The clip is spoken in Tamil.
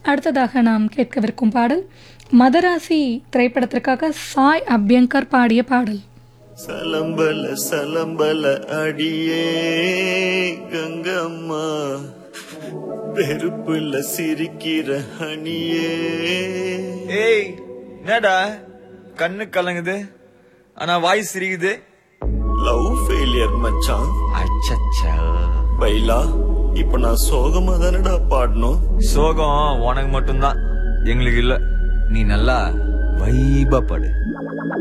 அடுத்ததாக நாம் கேட்கவிருக்கும் பாடல் மதராசி திரைப்படத்திற்காக சாய் அபியங்கர் பாடிய பாடல் சலம்பல சலம்பல அடியே கங்கம்மா பெருப்புல சிரிக்கிற ஹனியே ஏய் என்னடா கண்ணு கலங்குது ஆனா வாய் சிரிக்குது லவ் ஃபெயிலியர் மச்சான் அச்சச்சா பைலா இப்ப நான் சோகமா தானடா பாடணும் சோகம் உனக்கு மட்டும்தான் எங்களுக்கு இல்ல நீ நல்லா வைபா படு